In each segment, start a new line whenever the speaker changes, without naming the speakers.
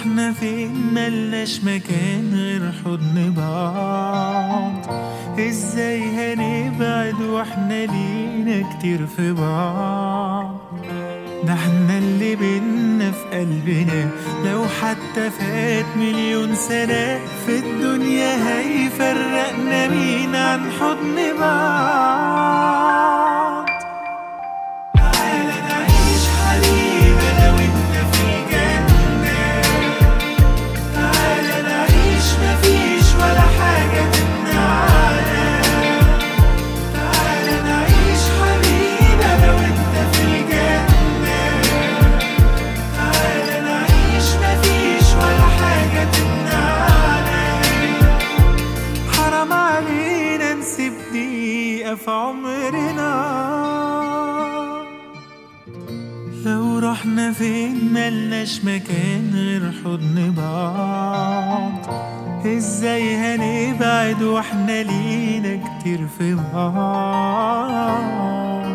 رحنا فين ملناش مكان غير حضن بعض ازاي هنبعد واحنا لينا كتير في بعض ده احنا اللي بينا في قلبنا لو حتى فات مليون سنة في الدنيا هيفرقنا مين عن حضن بعض تعالى نعيش حبيبي انا وانت في الجنة تعالى نعيش مفيش ولا حاجة تمنعنا تعالى نعيش حبيبي انا وانت في الجنة تعالى نعيش مفيش ولا حاجة تمنعنا حرام علينا نسيب دقيقة في عمرنا لو رحنا فين ملناش مكان غير حضن بعض ازاي هنبعد واحنا لينا كتير في بعض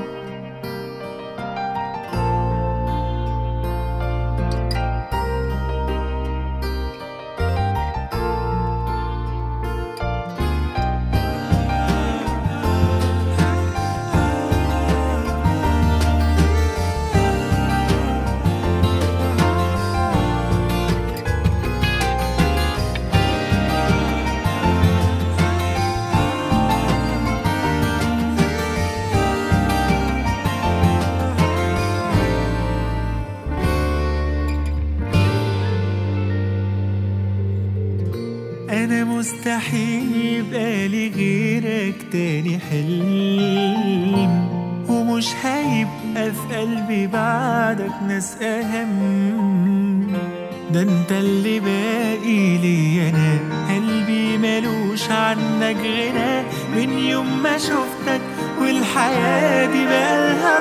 انا مستحيل يبقى لي غيرك تاني حلم ومش هيبقى في قلبي بعدك ناس اهم ده انت اللي باقي لي انا قلبي ملوش عنك غنى من يوم ما شفتك والحياة دي بقالها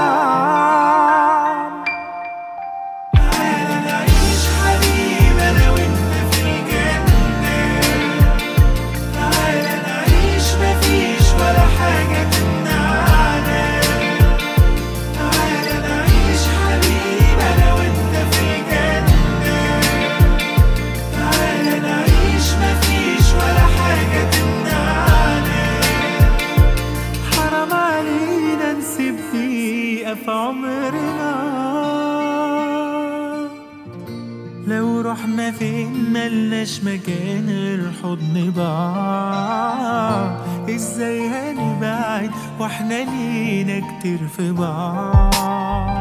طعم تعالى نعيش حبيبي انا وانت في الجنة تعالى نعيش مفيش ولا حاجة تمنعنا تعالى نعيش حبيبي انا وانت في الجنة تعالى نعيش مفيش ولا حاجة تمنعنا حرام علينا نسيب دقيقة في عمرنا لو رحنا فين ملناش مكان غير حضن بعض ازاي هنبعد واحنا لينا كتير في بعض